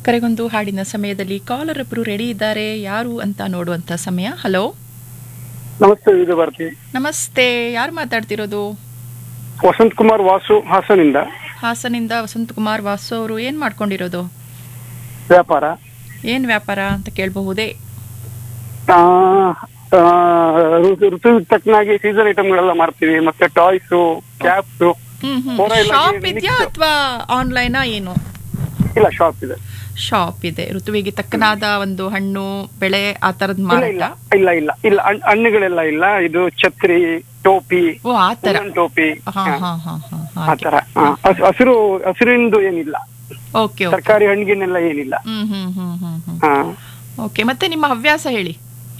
ಕರೆಗೊಂದು ಹಾಡಿನ ಸಮಯದಲ್ಲಿ ಕಾಲರ್ ಒಬ್ಬರು ರೆಡಿ ಇದ್ದಾರೆ ಯಾರು ಅಂತ ನೋಡುವಂತ ಸಮಯ ಹಲೋ ನಮಸ್ತೆ ವಿವಿಧ ಭಾರತಿ ನಮಸ್ತೆ ಯಾರು ಮಾತಾಡ್ತಿರೋದು ವಸಂತ್ ಕುಮಾರ್ ವಾಸು ಹಾಸನಿಂದ ಹಾಸನಿಂದ ವಸಂತ್ ಕುಮಾರ್ ವಾಸು ಅವರು ಏನ್ ಮಾಡ್ಕೊಂಡಿರೋದು ವ್ಯಾಪಾರ ಏನ್ ವ್ಯಾಪಾರ ಅಂತ ಕೇಳಬಹುದೇ ಆ, ಆ, ಋತು ಋತುವಿಗೆ ತಕ್ಕನಾಗಿ ಸೀಸನ್ ಐಟಮ್ಗಳೆಲ್ಲ ಮಾರ್ತೀವಿ ಮತ್ತೆ ಟಾಯ್ಸು ಕ್ಯಾಪ್ಸ್ ಹ್ಮ್ ಹ್ಮ್ ಹೊರ ಇಲಾಖೆ ಶಾಪ್ mix. ಇದೆಯಾ ಅಥವಾ ಆನ್ಲೈನಾ ಏನು ಇಲ್ಲ ಶಾಪ್ ಇದೆ ಶಾಪ್ ಇದೆ ಋತುವಿಗೆ ತಕ್ಕನಾದ ಒಂದು ಹಣ್ಣು ಬೆಳೆ ಆ ತರದ್ ಇಲ್ಲ ಮಾರಾಟ ಇಲ್ಲ ಇಲ್ಲ ಇಲ್ಲ ಇಲ್ಲ ಹಣ್- ಹಣ್ಣುಗಳೆಲ್ಲ ಇಲ್ಲ ಇದು ಛತ್ರಿ ಟೋಪಿ ಓ ಆ ತರ ಉಲ್ಲನ್ ಟೋಪಿ ಹಾ ಹಾ, ಹಾ ಹಾ ಹಾ ಆ ತರ ಹಾ. ಹಸ್- ಹಸಿರು ಹಸಿರಿಂದು ಏನಿಲ್ಲ ಓಕೆ ಓಕೆ ತರಕಾರಿ ಹಣ್ಣಿಗೆನೆಲ್ಲ ಏನಿಲ್ಲ ಹ್ಮ್ ಹ್ಮ್ ಹ್ಮ್ ಹ್ಮ್ ಹ್ಮ್ ಹಾ ಓಕೆ ಮತ್ತೆ ನಿಮ್ಮ ಹವ್ಯಾಸ ಹೇಳಿ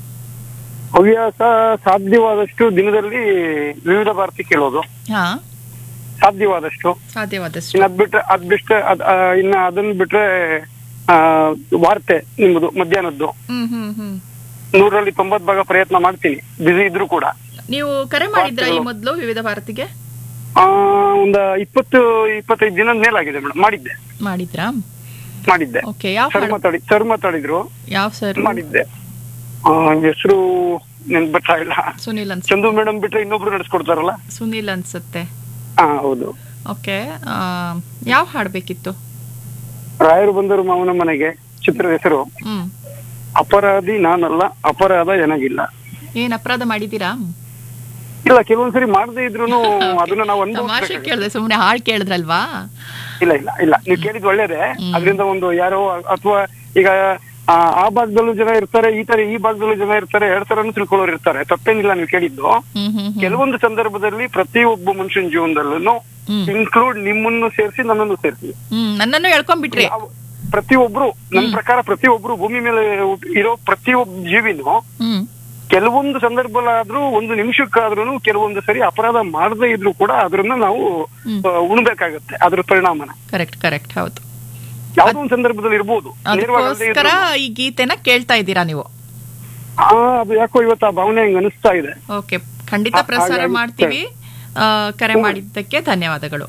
ಹವ್ಯಾಸ ಸಾಧ್ಯವಾದಷ್ಟು ದಿನದಲ್ಲಿ ವಿವಿಧ ಭಾರತಿ ಕೇಳೋದು ಹಾ ಸಾಧ್ಯವಾದಷ್ಟು ಸಾಧ್ಯವಾದಷ್ಟು ಇನ್ನು ಅದ್ ಬಿಟ್ರೆ ಅದ್ ಬಿಟ್ರೆ ಅದ್ ಆ, ಇನ್ನ ಅದನ್ನ ಬಿಟ್ರೆ ಆ, ವಾರ್ತೆ ನಿಮ್ಮದು ಮಧ್ಯಾಹ್ನದ್ದು ಹ್ಮ್ ಹ್ಮ್ ಹ್ಮ್ ನೂರಲ್ಲಿ ತೊಂಬತ್ ಭಾಗ ಪ್ರಯತ್ನ ಮಾಡ್ತೀನಿ ಬಿಸಿ ಇದ್ರು ಕೂಡ ನೀವು ಕರೆ ಮಾಡಿದ್ರ ಈ ಮೊದಲು ವಿವಿಧ ಭಾರತಿಗೆ ಆ, ಒಂದ ಇಪ್ಪತ್ತು ಇಪ್ಪತ್ತೈದು ದಿನದ ಮೇಲಾಗಿದೆ ಮೇಡಮ್ ಮಾಡಿದ್ದೆ ಮಾಡಿದ್ರಾ ಮಾಡಿದ್ದೆ ಓಕೆ ಯಾವ ಸರ್ ಹಾಡು ಮಾತಾಡಿ ಸರ್ ಮಾತಾಡಿದ್ರು ಯಾವ ಸರ್ ಮಾಡಿದ್ದೆ ಹೆಸರು ನೆನ್ ಬರ್ತಾ ಇಲ್ಲ ಸುನಿಲ್ ಅನ್ಸ್ ಚಂದು ಮೇಡಮ್ ಬಿಟ್ರೆ ಇನ್ನೊಬ್ರು ನಡೆಸ್ಕೊಡ್ತಾರಲ್ಲ ಸುನಿಲ್ ಅನ್ಸುತ್ತೆ ಹಾ ಹೌದು ಓಕೆ ಯಾವ ಹಾಡ್ ಬೇಕಿತ್ತು ರಾಯರು ಬಂದರು ಮಾವನ ಮನೆಗೆ ಚಿತ್ರದ ಹೆಸರು ಹ್ಮ್ ಅಪರಾಧಿ ನಾನಲ್ಲ ಅಪರಾಧ ಏನಾಗಿಲ್ಲ ಏನ್ ಅಪರಾಧ ಮಾಡಿದೀರಾ ಇಲ್ಲ ಕೆಲವೊಂದ್ಸರಿ ಮಾಡದೇ ಇದ್ರು ಅದನ್ನ ನಾವು ತಮಾಷೆ ಅನುಭವಿಸ್ಬೇಕಾಗುತ್ತೆ. ಕೇಳಿದ್ರೆ ಸುಮ್ನೆ ಹಾಡ್ ಕೇಳಿದ್ರಲ್ವಾ ಇಲ್ಲ ಇಲ್ಲ ಇಲ್ಲ ನೀವು ಕೇಳಿದ್ ಒಳ್ಳೇದೇ ಅದರಿಂದ ಒಂದು ಯಾರೋ ಅಥವಾ ಈಗ ಆ ಆ ಭಾಗದಲ್ಲೂ ಜನ ಇರ್ತಾರೆ ಈ ತರ ಈ ಭಾಗದಲ್ಲೂ ಜನ ಇರ್ತಾರೆ ಎರಡ್ ತರನು ತಿಳ್ಕೊಳ್ಳೋರು ಇರ್ತಾರೆ ತಪ್ಪೇನಿಲ್ಲ ನೀವು ಕೇಳಿದ್ದು ಹ್ಮ್ ಹ್ಮ್ ಹ್ಮ್ ಕೆಲವೊಂದು ಸಂದರ್ಭದಲ್ಲಿ ಪ್ರತಿಯೊಬ್ಬ ಮನುಷ್ಯನ ಜೀವನದಲ್ಲೂ ಹ್ಮ್. ಇನ್ಕ್ಲೂಡ್ ನಿಮ್ಮನ್ನು ಸೇರಿಸಿ ನನ್ನನ್ನು ಸೇರಿಸಿ ಹ್ಮ್ ನನ್ನನ್ನು ಹೇಳ್ಕೊಂಡ್ಬಿಟ್ರಿ ಪ್ರತಿಯೊಬ್ರು ನನ್ನ ಪ್ರಕಾರ ಪ್ರತಿಯೊಬ್ರು ಭೂಮಿ ಮೇಲೆ ಹುಟ್- ಇರೋ ಪ್ರತಿಯೊಬ್ಬ ಜೀವಿನೂ ಹ್ಮ್ ಕೆಲವೊಂದು ಸಂದರ್ಭದಲ್ಲಾದ್ರೂ ಒಂದು ನಿಮಿಷಕ್ಕಾದ್ರೂ ಕೆಲವೊಂದು ಸರಿ ಅಪರಾಧ ಮಾಡದೇ ಇದ್ರು ಕೂಡ ಅದನ್ನ ನಾವು ಹ್ಮ್. ಆ, ಉಣ್ಬೇಕಾಗತ್ತೆ ಅದ್ರ ಪರಿಣಾಮನ ಕರೆಕ್ಟ್ ಕರೆಕ್ಟ್ ಹೌದು ಯಾವ್ದೋ ಒಂದು ಸಂದರ್ಭದಲ್ಲಿ ಇರ್ಬೋದು ನೇರವಾಗಿ ಅಲ್ಲದೆ ಅದಕ್ಕೋಸ್ಕರ ಇದ್ರೂ. ಈ ಗೀತೆನ ಕೇಳ್ತಾ ಇದ್ದೀರಾ ನೀವು ಆ, ಅದು ಯಾಕೋ ಇವತ್ತು ಆ ಭಾವನೆ ಹಂಗ ಅನಿಸ್ತಾ ಇದೆ ಓಕೆ ಖಂಡಿತ ಹಾ- ಪ್ರಸಾರ ಹಾಗಾಗಿ ಮಾಡ್ತೀವಿ ಆ, ಕರೆ ಮಾಡಿದ್ದಕ್ಕೆ ಧನ್ಯವಾದಗಳು